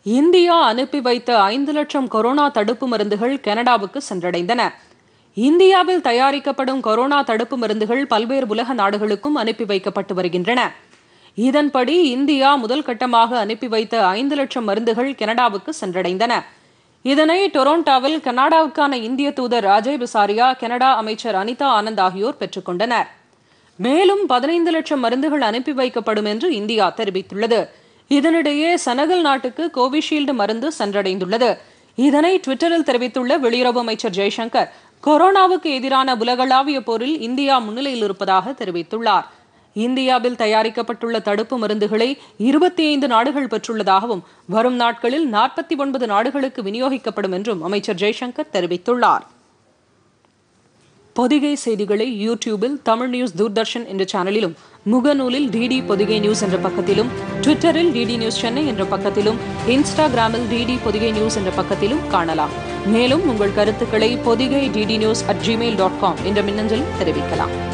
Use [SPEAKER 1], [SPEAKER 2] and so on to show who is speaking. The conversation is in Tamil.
[SPEAKER 1] இந்தியா அனுப்பி வைத்த ஐந்து லட்சம் கொரோனா தடுப்பு மருந்துகள் கனடாவுக்கு சென்றடைந்தன இந்தியாவில் தயாரிக்கப்படும் கொரோனா தடுப்பு மருந்துகள் பல்வேறு உலக நாடுகளுக்கும் அனுப்பி வைக்கப்பட்டு வருகின்றன இதன்படி இந்தியா முதல் கட்டமாக அனுப்பி வைத்த ஐந்து லட்சம் மருந்துகள் கனடாவுக்கு சென்றடைந்தன இதனை டொரண்டோவில் கனடாவுக்கான இந்திய தூதர் அஜய் பிசாரியா கனடா அமைச்சர் அனிதா ஆனந்த் ஆகியோர் பெற்றுக்கொண்டனர் மேலும் பதினைந்து லட்சம் மருந்துகள் அனுப்பி வைக்கப்படும் என்று இந்தியா தெரிவித்துள்ளது இதனிடையே செனகல் நாட்டுக்கு கோவிஷீல்டு மருந்து சென்றடைந்துள்ளது இதனை ட்விட்டரில் தெரிவித்துள்ள வெளியுறவு அமைச்சர் ஜெய்சங்கர் கொரோனாவுக்கு எதிரான உலகளாவிய போரில் இந்தியா முன்னிலையில் இருப்பதாக தெரிவித்துள்ளார் இந்தியாவில் தயாரிக்கப்பட்டுள்ள தடுப்பு மருந்துகளை இருபத்தி ஐந்து நாடுகள் பெற்றுள்ளதாகவும் வரும் நாட்களில் நாற்பத்தி ஒன்பது நாடுகளுக்கு விநியோகிக்கப்படும் என்றும் அமைச்சர் ஜெய்சங்கர் தெரிவித்துள்ளார் பொதிகை செய்திகளை யூடியூபில் தமிழ் நியூஸ் தூர்தர்ஷன் என்ற சேனலிலும் முகநூலில் டிடி பொதிகை நியூஸ் என்ற பக்கத்திலும் ட்விட்டரில் டிடி நியூஸ் சென்னை என்ற பக்கத்திலும் இன்ஸ்டாகிராமில் டிடி பொதிகை நியூஸ் என்ற பக்கத்திலும் காணலாம் மேலும் உங்கள் கருத்துக்களை Podhigai DD news at Gmail dot com என்ற மின்னஞ்சலில் தெரிவிக்கலாம்